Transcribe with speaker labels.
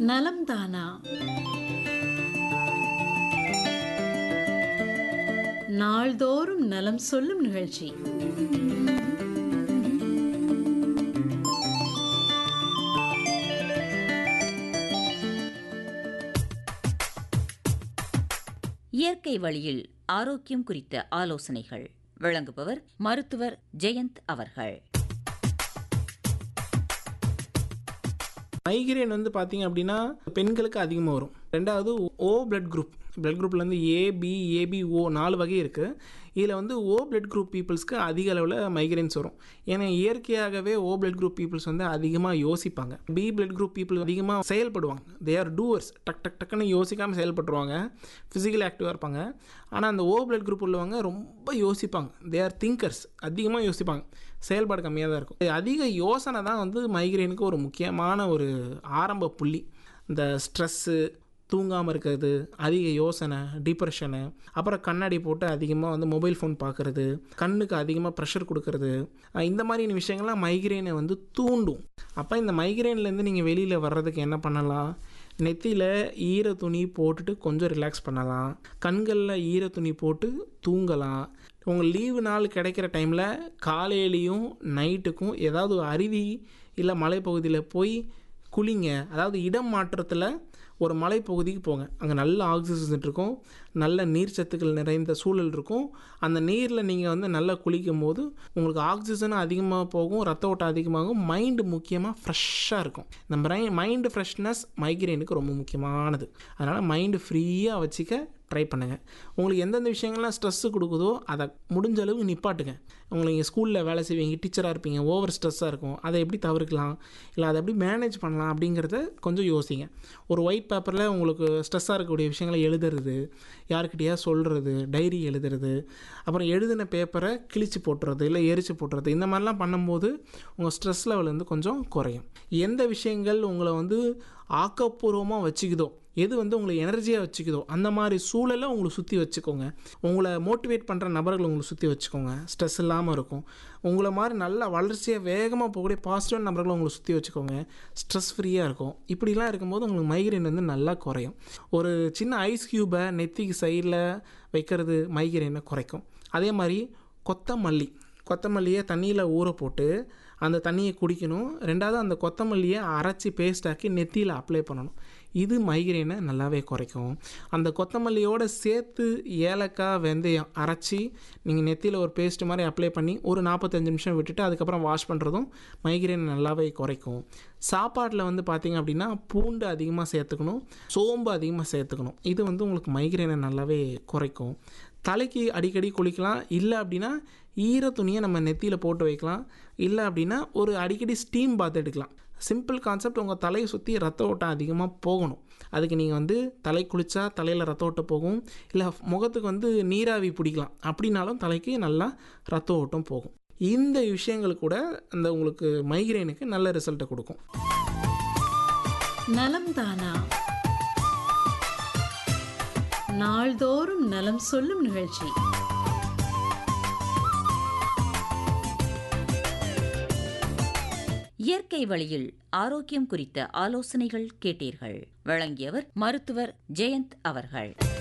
Speaker 1: நலம் தானா நாள்தோறும் நலம் சொல்லும் நிகழ்ச்சி
Speaker 2: இயற்கை வழியில் ஆரோக்கியம் குறித்த ஆலோசனைகள் வழங்குபவர் மருத்துவர் ஜெயந்த் அவர்கள்
Speaker 3: மைக்ரேன் வந்து பார்த்தீங்க அப்படின்னா பெண்களுக்கு அதிகமாக வரும் ரெண்டாவது ஓ பிளட் குரூப் பிளட் குரூப்லேருந்து ஏபி ஏபி ஓ நாலு வகை இருக்குது இதில் வந்து ஓ பிளட் குரூப் பீப்புள்ஸ்க்கு அதிக அளவில் மைக்ரைன்ஸ் வரும் ஏன்னா இயற்கையாகவே ஓ பிளட் குரூப் பீப்புள்ஸ் வந்து அதிகமாக யோசிப்பாங்க பி பிளட் குரூப் பீப்புள் அதிகமாக செயல்படுவாங்க தே ஆர் டூவர்ஸ் டக் டக் டக்குன்னு யோசிக்காமல் செயல்பட்டுருவாங்க ஃபிசிக்கலி ஆக்டிவாக இருப்பாங்க ஆனால் அந்த ஓ பிளட் குரூப் உள்ளவங்க ரொம்ப யோசிப்பாங்க தே ஆர் திங்கர்ஸ் அதிகமாக யோசிப்பாங்க செயல்பாடு கம்மியாக தான் இருக்கும் அதிக யோசனை தான் வந்து மைக்ரைனுக்கு ஒரு முக்கியமான ஒரு ஆரம்ப புள்ளி இந்த ஸ்ட்ரெஸ்ஸு தூங்காமல் இருக்கிறது அதிக யோசனை டிப்ரெஷனு அப்புறம் கண்ணாடி போட்டு அதிகமாக வந்து மொபைல் ஃபோன் பார்க்குறது கண்ணுக்கு அதிகமாக ப்ரெஷர் கொடுக்கறது அஹ் இந்த மாதிரியான விஷயங்கள்லாம் மைக்ரேனை வந்து தூண்டும் அப்போ இந்த மைக்ரேன்லேருந்து நீங்கள் வெளியில் வர்றதுக்கு என்ன பண்ணலாம் நெத்தியில் ஈர துணி போட்டுட்டு கொஞ்சம் ரிலாக்ஸ் பண்ணலாம் கண்களில் ஈர துணி போட்டு தூங்கலாம் உங்கள் லீவு நாள் கிடைக்கிற டைமில் காலையிலையும் நைட்டுக்கும் ஏதாவது ஒரு அருவி இல்லை மலைப்பகுதியில் போய் குளிங்க அதாவது இடம் மாற்றத்தில் ஒரு மலைப்பகுதிக்கு போங்க அங்கே நல்ல ஆக்சிஜன் இருக்கும் நல்ல நீர் சத்துக்கள் நிறைந்த சூழல் இருக்கும் அந்த நீரில் நீங்கள் வந்து நல்லா குளிக்கும் போது உங்களுக்கு ஆக்சிஜனும் அதிகமாக போகும் ரத்த ஓட்டம் அதிகமாகும் மைண்டு முக்கியமாக ஃப்ரெஷ்ஷாக இருக்கும் இந்த மை மைண்டு ஃப்ரெஷ்னஸ் மைக்ரைனுக்கு ரொம்ப முக்கியமானது அதனால் மைண்டு ஃப்ரீயாக வச்சுக்க ட்ரை பண்ணுங்கள் உங்களுக்கு எந்தெந்த விஷயங்கள்லாம் ஸ்ட்ரெஸ்ஸு கொடுக்குதோ அதை முடிஞ்ச அளவுக்கு நிப்பாட்டுங்க உங்களுக்கு நீங்கள் ஸ்கூலில் வேலை செய்வீங்க டீச்சராக இருப்பீங்க ஓவர் ஸ்ட்ரெஸ்ஸாக இருக்கும் அதை எப்படி தவிர்க்கலாம் இல்லை அதை எப்படி மேனேஜ் பண்ணலாம் அப்படிங்கிறத கொஞ்சம் யோசிங்க ஒரு ஒயிட் பேப்பரில் உங்களுக்கு ஸ்ட்ரெஸ்ஸாக இருக்கக்கூடிய விஷயங்களை எழுதுறது யாருக்கிட்டையா சொல்கிறது டைரி எழுதுறது அப்புறம் எழுதின பேப்பரை கிழிச்சு போட்டுறது இல்லை எரிச்சு போட்டுறது இந்த மாதிரிலாம் பண்ணும்போது உங்கள் ஸ்ட்ரெஸ் லெவல் வந்து கொஞ்சம் குறையும் எந்த விஷயங்கள் உங்களை வந்து ஆக்கப்பூர்வமாக வச்சுக்குதோ எது வந்து உங்களை எனர்ஜியாக வச்சுக்குதோ அந்த மாதிரி சூழலை உங்களை சுற்றி வச்சுக்கோங்க உங்களை மோட்டிவேட் பண்ணுற நபர்களை உங்களை சுற்றி வச்சுக்கோங்க ஸ்ட்ரெஸ் இல்லாமல் இருக்கும் உங்களை மாதிரி நல்லா வளர்ச்சியாக வேகமாக போகக்கூடிய பாசிட்டிவான நபர்களை உங்களை சுற்றி வச்சுக்கோங்க ஸ்ட்ரெஸ் ஃப்ரீயாக இருக்கும் இப்படிலாம் இருக்கும்போது உங்களுக்கு மைக்ரைன் வந்து நல்லா குறையும் ஒரு சின்ன ஐஸ் க்யூபை நெத்திக்கு சைடில் வைக்கிறது மைக்ரைனை குறைக்கும் அதே மாதிரி கொத்தமல்லி கொத்தமல்லியை தண்ணியில் ஊற போட்டு அந்த தண்ணியை குடிக்கணும் ரெண்டாவது அந்த கொத்தமல்லியை அரைச்சி பேஸ்டாக்கி நெத்தியில் அப்ளை பண்ணணும் இது மைக்ரைனை நல்லாவே குறைக்கும் அந்த கொத்தமல்லியோடு சேர்த்து ஏலக்காய் வெந்தயம் அரைச்சி நீங்கள் நெத்தியில் ஒரு பேஸ்ட் மாதிரி அப்ளை பண்ணி ஒரு நாற்பத்தஞ்சு நிமிஷம் விட்டுட்டு அதுக்கப்புறம் வாஷ் பண்ணுறதும் மைக்ரைன் நல்லாவே குறைக்கும் சாப்பாட்டில் வந்து பார்த்திங்க அப்படின்னா பூண்டு அதிகமாக சேர்த்துக்கணும் சோம்பு அதிகமாக சேர்த்துக்கணும் இது வந்து உங்களுக்கு மைக்ரைனை நல்லாவே குறைக்கும் தலைக்கு அடிக்கடி குளிக்கலாம் இல்லை அப்படின்னா ஈர துணியை நம்ம நெத்தியில் போட்டு வைக்கலாம் இல்லை அப்படின்னா ஒரு அடிக்கடி ஸ்டீம் பாத் எடுக்கலாம் சிம்பிள் கான்செப்ட் உங்கள் தலையை சுற்றி ரத்த ஓட்டம் அதிகமாக போகணும் அதுக்கு நீங்கள் வந்து தலை குளித்தா தலையில் ரத்த ஓட்டம் போகும் இல்லை முகத்துக்கு வந்து நீராவி பிடிக்கலாம் அப்படின்னாலும் தலைக்கு நல்லா ரத்த ஓட்டம் போகும் இந்த விஷயங்கள் கூட அந்த உங்களுக்கு மைக்ரைனுக்கு நல்ல ரிசல்ட்டை கொடுக்கும்
Speaker 1: நலம் தானா நாள்தோறும் நலம் சொல்லும் நிகழ்ச்சி
Speaker 2: இயற்கை வழியில் ஆரோக்கியம் குறித்த ஆலோசனைகள் கேட்டீர்கள் வழங்கியவர் மருத்துவர் ஜெயந்த் அவர்கள்